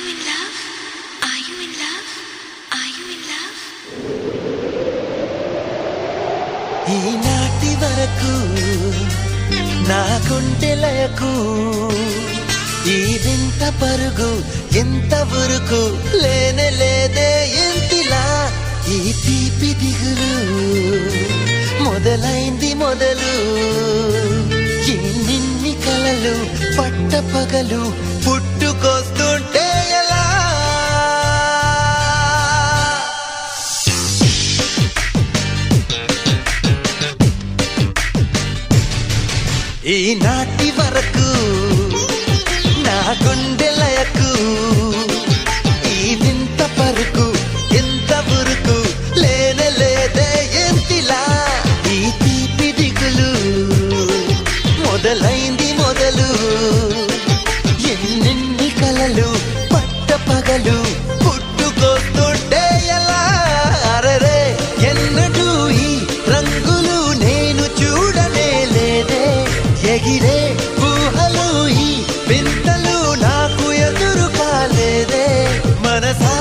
in love? Are you in love? Are you in love? ఈనాటి వరకు నా గుండెలయకు ఈ వింత పరుగు ఎంత వరకు లేనే లేదే ఎంతిలా ఈ తీపి దిగులు మొదలైంది మొదలు ఎన్నిన్ని కలలు పట్ట పగలు పుట్టుకొస్తుంటే ఎలా ఈనాటి వరకు నా గుండెలయకు ఈ వింత పరుకు ఎంత బురుకు లేనే లేదే ఎంతిలా ఈ తీపి దిగులు మొదలైంది మొదలు ఎన్నెన్ని కలలు పట్ట పగలు పుట్టుకొస్తుంటే ఎలా అరరే ఎన్నడూ ఈ రంగులు నేను చూడనే లేదే ఎగిరే ఊహలు ఈ వింతలు నాకు ఎదురు కాలేదే మనసా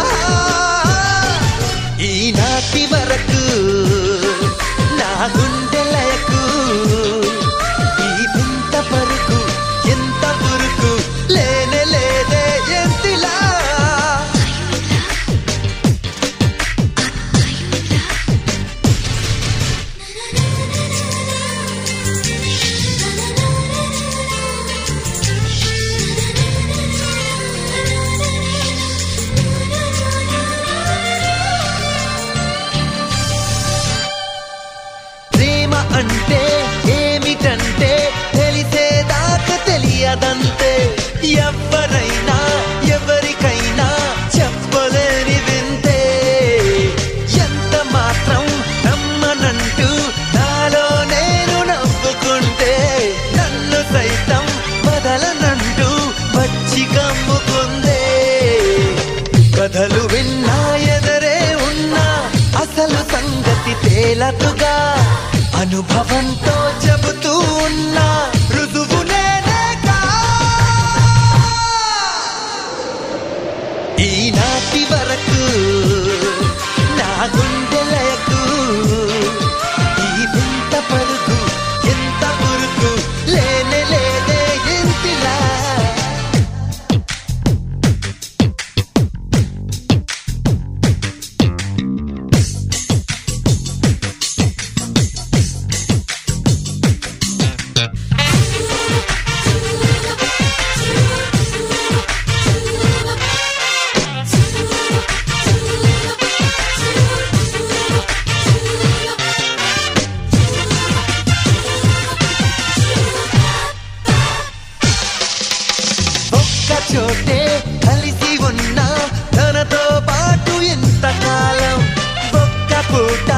ఈనాటి వరకు నా గుండెలకు ఈ వింత పరుకు ఎంత పురుకు లేనే లేదే ఎంతిలా ప్రేమ అంటే ఏమిటంటే తెలిసేదాకా తెలియదంతే ఎవరైనా ఎవరికైనా చెప్పలేని వింతే ఎంత మాత్రం నమ్మనంటూ నాలో నేను నవ్వుకుంటే నన్ను సైతం వదలనంటూ వచ్చి కమ్ముకుందే కథలు విన్నా ఎదరే ఉన్నా అసలు సంగతి తేలతుగా అనుభవంతో చెబుతూ ఉన్నా రుజువు నేనేగా. ఈనాటి వరకు నా గుండెలకు ఈ వింత పరుగు ఎంత పురుగు లేనే లేదే ఎంతిలా ఒక్క చోటే కలిసి ఉన్నా తనతో పాటు ఎంతకాలం ఒక్క పూట